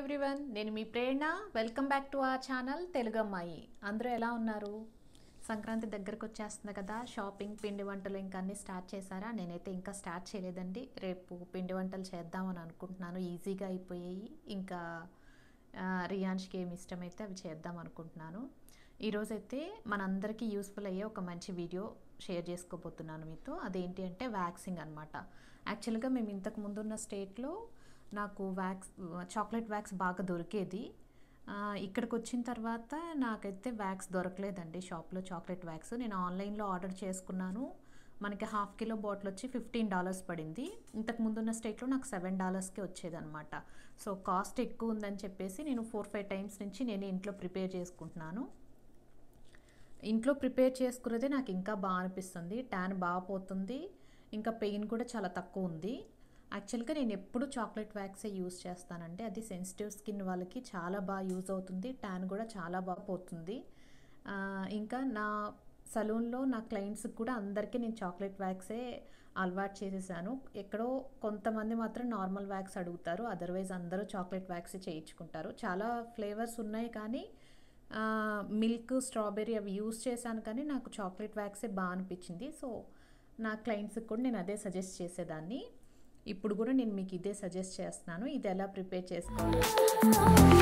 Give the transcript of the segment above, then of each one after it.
everyone నేను మీ Prerana welcome back to our channel Telugu అమ్మాయి అందరూ ఎలా ఉన్నారు సంక్రాంతి దగ్గరకు వచ్చేస్తుంది కదా షాపింగ్ పిండి వంటలు ఇంకా అన్నీ స్టార్ట్ చేశారా నేనైతే ఇంకా స్టార్ట్ చేయలేదండి రేపు పిండి వంటలు చేద్దామని అనుకుంటున్నాను ఈజీగా అయిపోయాయి ఇంకా ఆ, రియాన్ష్కి ఏమి ఇష్టమైతే అవి చేద్దాం అనుకుంటున్నాను ఈరోజైతే మనందరికీ యూస్ఫుల్ అయ్యే ఒక మంచి వీడియో షేర్ చేసుకోబోతున్నాను మీతో అదేంటి అంటే వ్యాక్సింగ్ అనమాట యాక్చువల్గా మేము ఇంతకు ముందున్న స్టేట్లో నాకు వ్యాక్స్ చాక్లెట్ వ్యాక్స్ బాగా దొరికేది ఆ, ఇక్కడికి వచ్చిన తర్వాత నాకైతే వ్యాక్స్ దొరకలేదండి షాప్లో చాక్లెట్ వ్యాక్స్ నేను ఆన్లైన్లో ఆర్డర్ చేసుకున్నాను మనకి హాఫ్ కిలో బాటిల్ వచ్చి ఫిఫ్టీన్ డాలర్స్ పడింది ఇంతకు ముందున్న స్టేట్లో నాకు సెవెన్ డాలర్స్కి వచ్చేదఅనమాట సో కాస్ట్ ఎక్కువ ఉందని చెప్పేసి నేను ఫోర్ ఫైవ్ టైమ్స్ నుంచి నేను ఇంట్లో ప్రిపేర్ చేసుకుంటున్నాను ఇంట్లో ప్రిపేర్ చేసుకున్నదే నాకు ఇంకా బాగా అనిపిస్తుంది ట్యాన్ బాగా పోతుంది ఇంకా పెయిన్ కూడా చాలా తక్కువ ఉంది యాక్చువల్గా నేను ఎప్పుడు చాక్లెట్ వ్యాక్సే యూజ్ చేస్తానండి అది సెన్సిటివ్ స్కిన్ వాళ్ళకి చాలా బాగా యూజ్ అవుతుంది ట్యాన్ కూడా చాలా బాగా పోతుంది ఆ, ఇంకా నా సలూన్లో నా క్లయింట్స్కి కూడా అందరికీ నేను చాక్లెట్ వ్యాక్సే అలవాటు చేసేసాను ఎక్కడో కొంతమంది మాత్రం నార్మల్ వ్యాక్స్ అడుగుతారు అదర్వైజ్ అందరూ చాక్లెట్ వ్యాక్స్ చేయించుకుంటారు చాలా ఫ్లేవర్స్ ఉన్నాయి కానీ ఆ, మిల్క్ స్ట్రాబెర్రీ అవి యూస్ చేశాను కానీ నాకు చాక్లెట్ వ్యాక్సే బాగా అనిపించింది సో నా క్లయింట్స్కి కూడా నేను అదే సజెస్ట్ చేసేదాన్ని ఇప్పుడు కూడా నేను మీకు ఇదే సజెస్ట్ చేస్తున్నాను ఇది ఎలా ప్రిపేర్ చేసుకోవాలి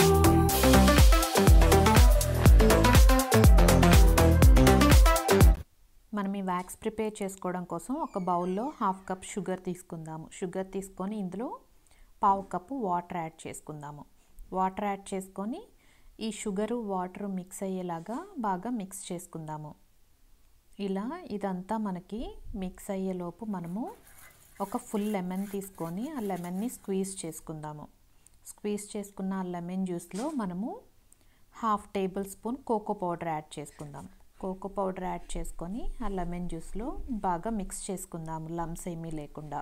మనం ఈ వ్యాక్స్ ప్రిపేర్ చేసుకోవడం కోసం ఒక బౌల్లో హాఫ్ కప్ షుగర్ తీసుకుందాము షుగర్ తీసుకొని ఇందులో పావు కప్పు వాటర్ యాడ్ చేసుకుందాము వాటర్ యాడ్ చేసుకొని ఈ షుగరు వాటర్ మిక్స్ అయ్యేలాగా బాగా మిక్స్ చేసుకుందాము ఇలా ఇదంతా మనకి మిక్స్ అయ్యేలోపు మనము ఒక ఫుల్ లెమన్ తీసుకొని ఆ లెమన్ని స్క్వీజ్ చేసుకుందాము స్క్వీజ్ చేసుకున్న ఆ లెమన్ జ్యూస్లో మనము half tablespoon cocoa powder add చేసుకుందాం కోకో పౌడర్ యాడ్ చేసుకొని ఆ లెమన్ జ్యూస్లో బాగా మిక్స్ చేసుకుందాము లమ్స్ ఏమీ లేకుండా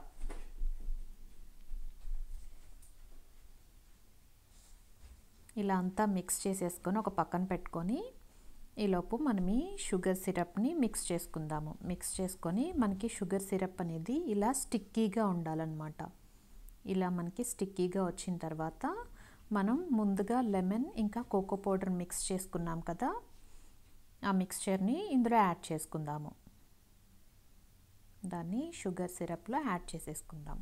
ఇలా అంతా మిక్స్ చేసేసుకొని ఒక పక్కన పెట్టుకొని ఈలోపు మనం ఈ షుగర్ సిరప్ని మిక్స్ చేసుకుందాము మిక్స్ చేసుకొని మనకి షుగర్ సిరప్ అనేది ఇలా స్టిక్కీగా ఉండాలన్నమాట ఇలా మనకి స్టిక్కీగా వచ్చిన తర్వాత మనం ముందుగా లెమన్ ఇంకా కోకో పౌడర్ మిక్స్ చేసుకున్నాం కదా ఆ మిక్స్చర్ని ఇందులో యాడ్ చేసుకుందాము దాన్ని షుగర్ సిరప్లో యాడ్ చేసేసుకుందాం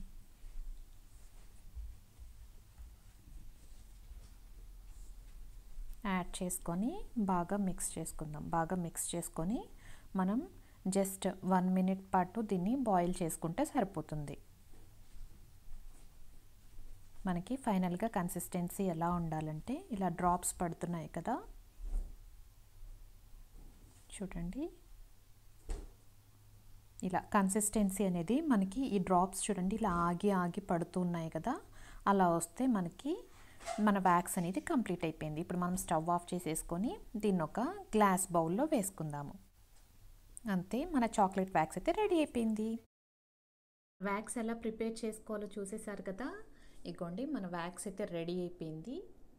యాడ్ చేసుకొని బాగా మిక్స్ చేసుకుందాం బాగా మిక్స్ చేసుకొని మనం జస్ట్ వన్ మినిట్ పాటు దీన్ని బాయిల్ చేసుకుంటే సరిపోతుంది మనకి ఫైనల్గా కన్సిస్టెన్సీ ఎలా ఉండాలంటే ఇలా డ్రాప్స్ పడుతున్నాయి కదా చూడండి ఇలా కన్సిస్టెన్సీ అనేది మనకి ఈ డ్రాప్స్ చూడండి ఇలా ఆగి ఆగి పడుతూ ఉన్నాయి కదా అలా వస్తే మనకి మన వ్యాక్స్ అనేది కంప్లీట్ అయిపోయింది ఇప్పుడు మనం స్టవ్ ఆఫ్ చేసేసుకొని దీన్ని ఒక గ్లాస్ బౌల్లో వేసుకుందాము అంతే మన చాక్లెట్ వ్యాక్స్ అయితే రెడీ అయిపోయింది వ్యాక్స్ ఎలా ప్రిపేర్ చేసుకోవాలో చూసేసారు కదా ఇగోండి మన వ్యాక్స్ అయితే రెడీ అయిపోయింది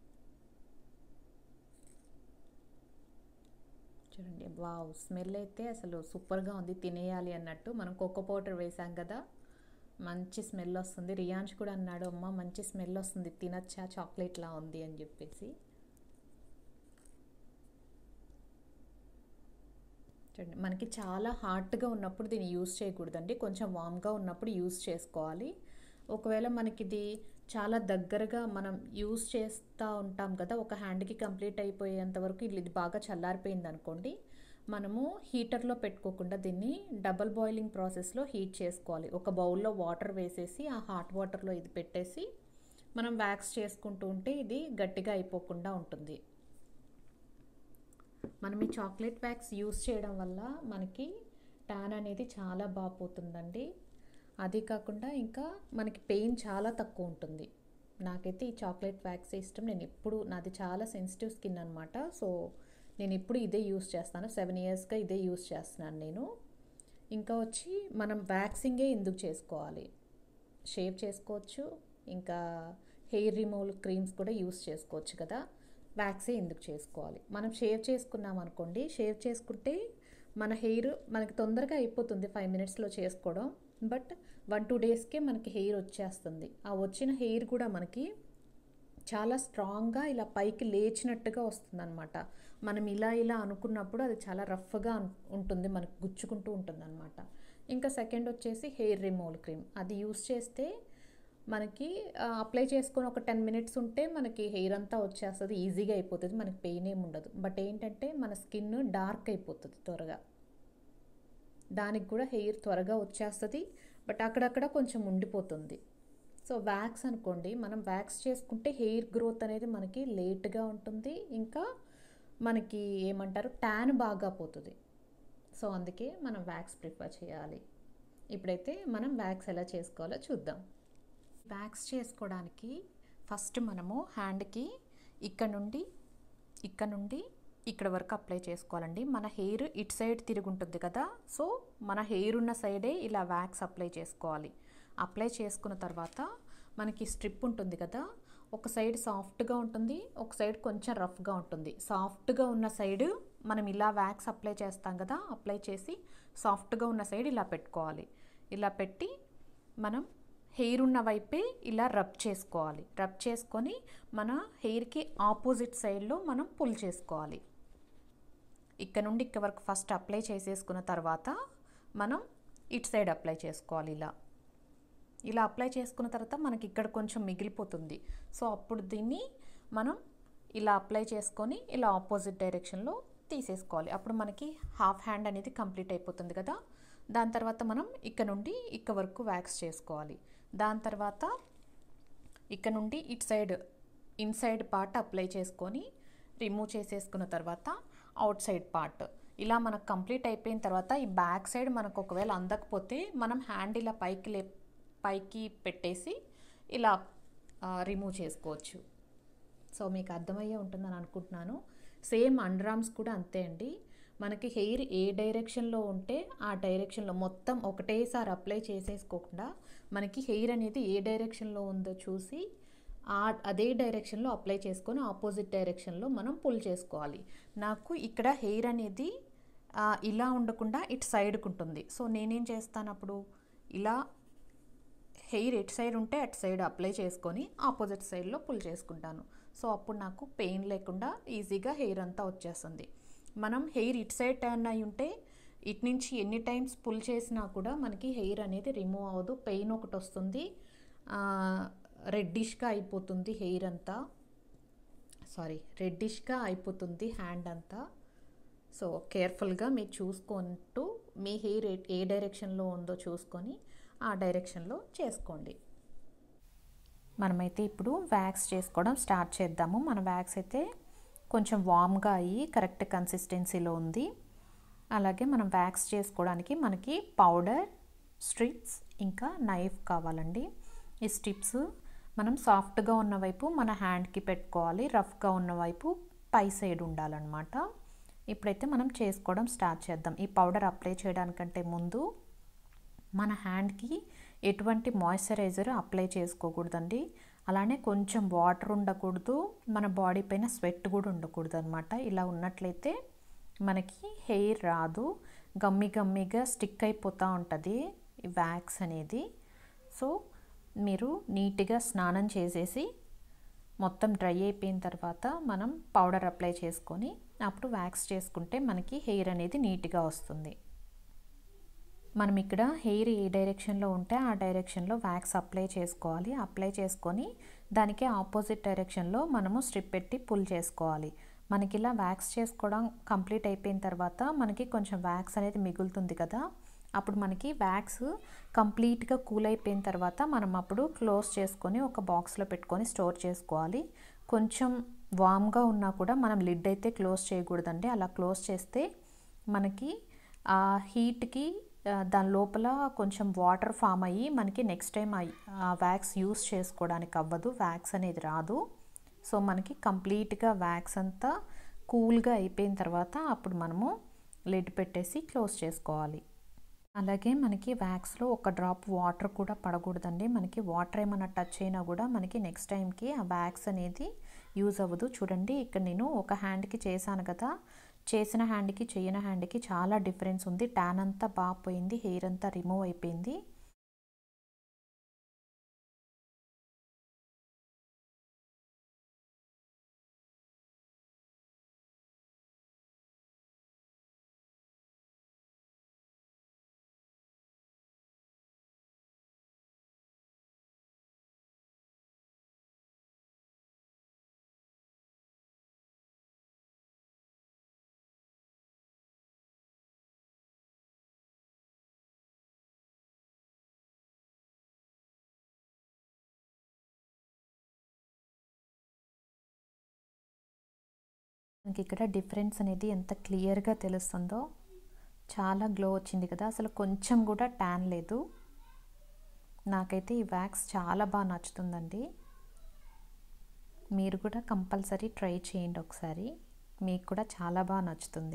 చూడండి వావ్ స్మెల్ అయితే అసలు సూపర్గా ఉంది తినేయాలి అన్నట్టు మనం కోకో పౌడర్ వేసాం కదా మంచి స్మెల్ వస్తుంది రియాన్స్ కూడా అన్నాడు అమ్మ మంచి స్మెల్ వస్తుంది తినచ్చా చాక్లెట్లా ఉంది అని చెప్పేసి చూడండి మనకి చాలా హాట్గా ఉన్నప్పుడు దీన్ని యూస్ చేయకూడదండి కొంచెం వామ్గా ఉన్నప్పుడు యూస్ చేసుకోవాలి ఒకవేళ మనకి ఇది చాలా దగ్గరగా మనం యూస్ చేస్తూ ఉంటాం కదా ఒక హ్యాండ్కి కంప్లీట్ అయిపోయేంత వరకు ఇది బాగా చల్లారిపోయింది అనుకోండి మనము హీటర్లో పెట్టుకోకుండా దీన్ని డబల్ బాయిలింగ్ ప్రాసెస్లో హీట్ చేసుకోవాలి ఒక బౌల్లో వాటర్ వేసేసి ఆ హాట్ వాటర్లో ఇది పెట్టేసి మనం వ్యాక్స్ చేసుకుంటూ ఉంటే ఇది గట్టిగా అయిపోకుండా ఉంటుంది మనం ఈ చాక్లెట్ వ్యాక్స్ యూస్ చేయడం వల్ల మనకి ట్యాన్ అనేది చాలా బాగా పోతుందండి అది కాకుండా ఇంకా మనకి పెయిన్ చాలా తక్కువ ఉంటుంది నాకైతే ఈ చాక్లెట్ వ్యాక్స్ ఇష్టం నేను ఎప్పుడు నాది చాలా సెన్సిటివ్ స్కిన్ అనమాట సో నేను ఇప్పుడు ఇదే యూస్ చేస్తాను సెవెన్ ఇయర్స్గా ఇదే యూస్ చేస్తున్నాను నేను ఇంకా వచ్చి మనం వ్యాక్సింగే ఎందుకు చేసుకోవాలి షేవ్ చేసుకోవచ్చు ఇంకా హెయిర్ రిమూవల్ క్రీమ్స్ కూడా యూస్ చేసుకోవచ్చు కదా వ్యాక్సే ఎందుకు చేసుకోవాలి మనం షేవ్ చేసుకున్నాం అనుకోండి షేవ్ చేసుకుంటే మన హెయిర్ మనకి తొందరగా అయిపోతుంది ఫైవ్ మినిట్స్లో చేసుకోవడం బట్ వన్ టూ డేస్కే మనకి హెయిర్ వచ్చేస్తుంది ఆ వచ్చిన హెయిర్ కూడా మనకి చాలా స్ట్రాంగ్గా ఇలా పైకి లేచినట్టుగా వస్తుందన్నమాట మనం ఇలా ఇలా అనుకున్నప్పుడు అది చాలా రఫ్గా ఉంటుంది మనకు గుచ్చుకుంటూ ఉంటుంది అనమాట ఇంకా సెకండ్ వచ్చేసి హెయిర్ రిమూవల్ క్రీమ్ అది యూస్ చేస్తే మనకి అప్లై చేసుకొని ఒక టెన్ మినిట్స్ ఉంటే మనకి హెయిర్ అంతా వచ్చేస్తుంది ఈజీగా అయిపోతుంది మనకి పెయిన్ ఏమి ఉండదు బట్ ఏంటంటే మన స్కిన్ డార్క్ అయిపోతుంది త్వరగా దానికి కూడా హెయిర్ త్వరగా వచ్చేస్తుంది బట్ అక్కడక్కడ కొంచెం ఉండిపోతుంది సో వ్యాక్స్ అనుకోండి మనం వ్యాక్స్ చేసుకుంటే హెయిర్ గ్రోత్ అనేది మనకి లేట్గా ఉంటుంది ఇంకా మనకి ఏమంటారు ట్యాన్ బాగా పోతుంది సో అందుకే మనం వ్యాక్స్ ప్రిఫర్ చేయాలి ఇప్పుడైతే మనం వ్యాక్స్ ఎలా చేసుకోవాలో చూద్దాం వ్యాక్స్ చేసుకోవడానికి ఫస్ట్ మనము హ్యాండ్కి ఇక్కడ నుండి ఇక్కడ నుండి ఇక్కడ వరకు అప్లై చేసుకోవాలండి మన హెయిర్ ఇటు సైడ్ తిరిగి ఉంటుంది కదా సో మన హెయిర్ ఉన్న సైడే ఇలా వ్యాక్స్ అప్లై చేసుకోవాలి అప్లై చేసుకున్న తర్వాత మనకి స్ట్రిప్ ఉంటుంది కదా ఒక సైడ్ సాఫ్ట్గా ఉంటుంది ఒక సైడ్ కొంచెం రఫ్గా ఉంటుంది సాఫ్ట్గా ఉన్న సైడ్ మనం ఇలా వ్యాక్స్ అప్లై చేస్తాం కదా అప్లై చేసి సాఫ్ట్గా ఉన్న సైడ్ ఇలా పెట్టుకోవాలి ఇలా పెట్టి మనం హెయిర్ ఉన్న వైపే ఇలా రబ్ చేసుకోవాలి రబ్ చేసుకొని మన హెయిర్కి ఆపోజిట్ సైడ్లో మనం పుల్ చేసుకోవాలి ఇక్కడ నుండి ఇక్కడ వరకు ఫస్ట్ అప్లై చేసేసుకున్న తర్వాత మనం ఇటు సైడ్ అప్లై చేసుకోవాలి ఇలా ఇలా అప్లై చేసుకున్న తర్వాత మనకి ఇక్కడ కొంచెం మిగిలిపోతుంది సో అప్పుడు దీన్ని మనం ఇలా అప్లై చేసుకొని ఇలా ఆపోజిట్ డైరెక్షన్లో తీసేసుకోవాలి అప్పుడు మనకి హాఫ్ హ్యాండ్ అనేది కంప్లీట్ అయిపోతుంది కదా దాని తర్వాత మనం ఇక్కడ నుండి ఇక్కడ వరకు వ్యాక్స్ చేసుకోవాలి దాని తర్వాత ఇక్కడ నుండి ఇటు సైడ్ ఇన్సైడ్ పార్ట్ అప్లై చేసుకొని రిమూవ్ చేసేసుకున్న తర్వాత అవుట్ సైడ్ పార్ట్ ఇలా మనకు కంప్లీట్ అయిపోయిన తర్వాత ఈ బ్యాక్ సైడ్ మనకు ఒకవేళ అందకపోతే మనం హ్యాండ్ ఇలా పైకి లే పైకి పెట్టేసి ఇలా రిమూవ్ చేసుకోవచ్చు సో మీకు అర్థమయ్యే ఉంటుందని అనుకుంటున్నాను సేమ్ అండర్ ఆర్మ్స్ కూడా అంతే అండి మనకి హెయిర్ ఏ డైరెక్షన్లో ఉంటే ఆ డైరెక్షన్లో మొత్తం ఒకటేసారి అప్లై చేసేసుకోకుండా మనకి హెయిర్ అనేది ఏ డైరెక్షన్లో ఉందో చూసి ఆ అదే డైరెక్షన్లో అప్లై చేసుకొని ఆపోజిట్ డైరెక్షన్లో మనం పుల్ చేసుకోవాలి నాకు ఇక్కడ హెయిర్ అనేది ఇలా ఉండకుండా ఇటు సైడ్కి ఉంటుంది సో నేనేం చేస్తాను అప్పుడు ఇలా హెయిర్ ఎటు సైడ్ ఉంటే అటు సైడ్ అప్లై చేసుకొని ఆపోజిట్ సైడ్లో పుల్ చేసుకుంటాను సో అప్పుడు నాకు పెయిన్ లేకుండా ఈజీగా హెయిర్ అంతా వచ్చేస్తుంది మనం హెయిర్ ఇటు సైడ్ టర్న్ అయి ఉంటే ఇటు నుంచి ఎన్ని టైమ్స్ పుల్ చేసినా కూడా మనకి హెయిర్ అనేది రిమూవ్ అవ్వదు పెయిన్ ఒకటి వస్తుంది రెడ్డిష్గా అయిపోతుంది హెయిర్ అంతా సారీ రెడ్డిష్గా అయిపోతుంది హ్యాండ్ అంతా సో కేర్ఫుల్గా మీరు చూసుకుంటూ మీ హెయిర్ ఏ డైరెక్షన్లో ఉందో చూసుకొని ఆ డైరెక్షన్లో చేసుకోండి మనమైతే ఇప్పుడు వ్యాక్స్ చేసుకోవడం స్టార్ట్ చేద్దాము మన వ్యాక్స్ అయితే కొంచెం వామ్గా అయ్యి కరెక్ట్ కన్సిస్టెన్సీలో ఉంది అలాగే మనం వ్యాక్స్ చేసుకోవడానికి మనకి పౌడర్ స్ట్రిప్స్ ఇంకా నైఫ్ కావాలండి ఈ స్ట్రిప్స్ మనం సాఫ్ట్గా ఉన్న వైపు మన హ్యాండ్కి పెట్టుకోవాలి రఫ్గా ఉన్న వైపు పై సైడ్ ఉండాలన్నమాట ఇప్పుడైతే మనం చేసుకోవడం స్టార్ట్ చేద్దాం ఈ పౌడర్ అప్లై చేయడానికంటే ముందు మన హ్యాండ్కి ఎటువంటి మాయిశ్చరైజర్ అప్లై చేసుకోకూడదండి అలానే కొంచెం వాటర్ ఉండకూడదు మన బాడీ పైన స్వెట్ కూడా ఉండకూడదు అనమాట ఇలా ఉన్నట్లయితే మనకి హెయిర్ రాదు గమ్మి గమ్మిగా స్టిక్ అయిపోతూ ఉంటుంది ఈ వ్యాక్స్ అనేది సో మీరు నీట్గా స్నానం చేసేసి మొత్తం డ్రై అయిపోయిన తర్వాత మనం పౌడర్ అప్లై చేసుకొని అప్పుడు వ్యాక్స్ చేసుకుంటే మనకి హెయిర్ అనేది నీట్గా వస్తుంది మనం ఇక్కడ హెయిర్ ఏ డైరెక్షన్లో ఉంటే ఆ డైరెక్షన్లో వ్యాక్స్ అప్లై చేసుకోవాలి అప్లై చేసుకొని దానికి ఆపోజిట్ డైరెక్షన్లో మనము స్ట్రిప్ పెట్టి పుల్ చేసుకోవాలి మనకి ఇలా వ్యాక్స్ చేసుకోవడం కంప్లీట్ అయిపోయిన తర్వాత మనకి కొంచెం వ్యాక్స్ అనేది మిగులుతుంది కదా అప్పుడు మనకి వ్యాక్స్ కంప్లీట్గా కూల్ అయిపోయిన తర్వాత మనం అప్పుడు క్లోజ్ చేసుకొని ఒక బాక్స్లో పెట్టుకొని స్టోర్ చేసుకోవాలి కొంచెం వామ్గా ఉన్నా కూడా మనం లిడ్ అయితే క్లోజ్ చేయకూడదండి అలా క్లోజ్ చేస్తే మనకి ఆ హీట్కి దాని లోపల కొంచెం వాటర్ ఫామ్ అయ్యి మనకి నెక్స్ట్ టైం ఆ వ్యాక్స్ యూస్ చేసుకోవడానికి అవ్వదు వ్యాక్స్ అనేది రాదు సో మనకి కంప్లీట్గా వ్యాక్స్ అంతా కూల్గా అయిపోయిన తర్వాత అప్పుడు మనము లిడ్ పెట్టేసి క్లోజ్ చేసుకోవాలి అలాగే మనకి వ్యాక్స్లో ఒక డ్రాప్ వాటర్ కూడా పడకూడదండి మనకి వాటర్ ఏమైనా టచ్ అయినా కూడా మనకి నెక్స్ట్ టైంకి ఆ వ్యాక్స్ అనేది యూజ్ అవ్వదు చూడండి ఇక్కడ నేను ఒక హ్యాండ్కి చేశాను కదా చేసిన హ్యాండ్కి చేయని హ్యాండ్కి చాలా డిఫరెన్స్ ఉంది ట్యాన్ అంతా బాగా పోయింది హెయిర్ అంతా రిమూవ్ అయిపోయింది మనకి ఇక్కడ డిఫరెన్స్ అనేది ఎంత క్లియర్గా తెలుస్తుందో చాలా గ్లో వచ్చింది కదా అసలు కొంచెం కూడా ట్యాన్ లేదు నాకైతే ఈ వ్యాక్స్ చాలా బాగా నచ్చుతుందండి మీరు కూడా కంపల్సరీ ట్రై చేయండి ఒకసారి మీకు కూడా చాలా బాగా నచ్చుతుంది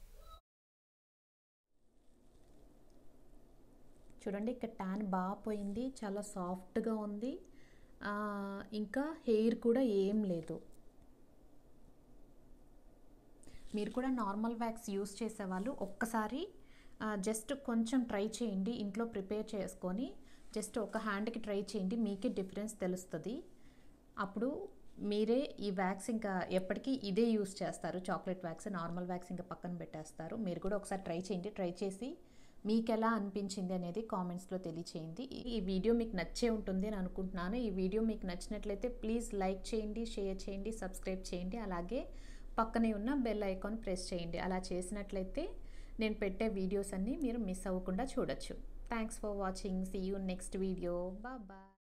చూడండి ఇక్కడ ట్యాన్ బాగా పోయింది చాలా సాఫ్ట్గా ఉంది ఇంకా హెయిర్ కూడా ఏం లేదు మీరు కూడా నార్మల్ వ్యాక్స్ యూస్ చేసేవాళ్ళు ఒక్కసారి జస్ట్ కొంచెం ట్రై చేయండి ఇంట్లో ప్రిపేర్ చేసుకొని జస్ట్ ఒక హ్యాండ్కి ట్రై చేయండి మీకే డిఫరెన్స్ తెలుస్తుంది అప్పుడు మీరే ఈ వ్యాక్స్ ఇంకా ఎప్పటికీ ఇదే యూస్ చేస్తారు చాక్లెట్ వ్యాక్స్ నార్మల్ వ్యాక్స్ ఇంకా పక్కన పెట్టేస్తారు మీరు కూడా ఒకసారి ట్రై చేయండి ట్రై చేసి మీకు ఎలా అనిపించింది అనేది కామెంట్స్లో తెలియచేయండి ఈ వీడియో మీకు నచ్చే ఉంటుంది అని అనుకుంటున్నాను ఈ వీడియో మీకు నచ్చినట్లయితే ప్లీజ్ లైక్ చేయండి షేర్ చేయండి సబ్స్క్రైబ్ చేయండి అలాగే పక్కనే ఉన్న బెల్ ఐకాన్ ప్రెస్ చేయండి అలా చేసినట్లయితే నేను పెట్టే వీడియోస్ అన్నీ మీరు మిస్ అవ్వకుండా చూడొచ్చు thanks for watching see you next video bye